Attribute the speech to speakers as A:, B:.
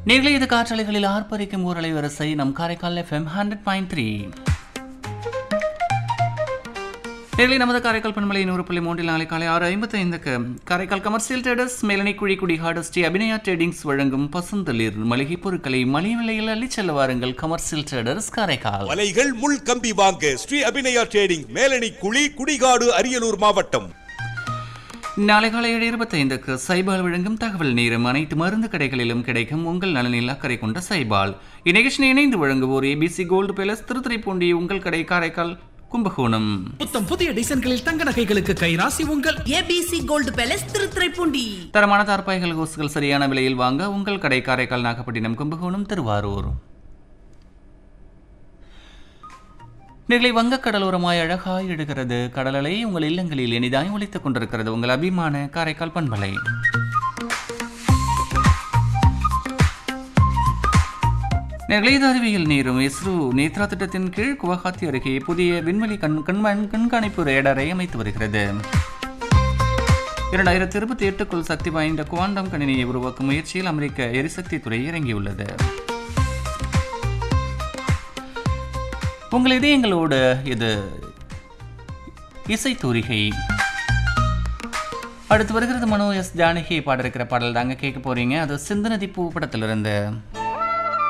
A: நீங்களே இது காற்றலைகளில் ஆர்ப்பரிக்கும் ஊரலை வரிசை நம் Karaikal FM hundred point three நேரில் நமது காரைக்கால் பண்பலை நூறு புள்ளி மூன்றில் நாளை காலை ஆறு ஐம்பத்தி ஐந்துக்கு காரைக்கால் கமர்ஷியல் ட்ரேடர்ஸ் மேலனை குழி குடி ஹார்டஸ்டி அபிநயா ட்ரேடிங்ஸ் வழங்கும் பசுந்தளிர் மளிகை பொருட்களை மலிய விலையில் அள்ளிச் செல்ல வாருங்கள் கமர்ஷியல் ட்ரேடர்ஸ் காரைக்கால்
B: வலைகள் முள் கம்பி வாங்க ஸ்ரீ அபிநயா ட்ரேடிங் மேலணி குழி குடிகாடு அரியலூர் மாவட்டம்
A: நாளை காலை ஏழு இருபத்தைந்துக்கு சைபால் வழங்கும் தகவல் நேரம் அனைத்து மருந்து கடைகளிலும் கிடைக்கும் உங்கள் நலனில் அக்கறை கொண்ட சைபால் இந்நிகழ்ச்சியை இணைந்து வழங்குவோர் ஏபிசி கோல்டு பேலஸ் திருத்துறைப்பூண்டி உங்கள் கடை காரைக்கால் கும்பகோணம்
C: புத்தம் புதிய டிசைன்களில் தங்க நகைகளுக்கு கைராசி உங்கள்
D: ஏபிசி கோல்டு பேலஸ் திருத்துறைப்பூண்டி
A: தரமான தார்பாய்கள் கோசுகள் சரியான விலையில் வாங்க உங்கள் கடை காரைக்கால் நாகப்பட்டினம் கும்பகோணம் திருவாரூர் நிலை வங்கக் கடலோரமாய் அழகாய் இடுகிறது கடலலை உங்கள் இல்லங்களில் இனிதாய் ஒலித்துக் கொண்டிருக்கிறது உங்கள் அபிமான காரைக்கால் பண்பலை நிலையத அறிவியல் நீரும் இஸ்ரோ நேத்ரா திட்டத்தின் கீழ் குவஹாத்தி அருகே புதிய விண்வெளி கண் கண்மண் கண்காணிப்பு ரேடாரை அமைத்து வருகிறது இரண்டாயிரத்தி இருபத்தி எட்டுக்குள் சக்தி வாய்ந்த குவாண்டம் கணினியை உருவாக்கும் முயற்சியில் அமெரிக்க எரிசக்தி துறை இறங்கியுள்ளது உங்கள் இதயங்களோடு இது இசை தூரிகை அடுத்து வருகிறது மனோ எஸ் ஜானகி பாட இருக்கிற பாடல் தாங்க கேட்க போறீங்க அது சிந்தனதி பூ படத்திலிருந்து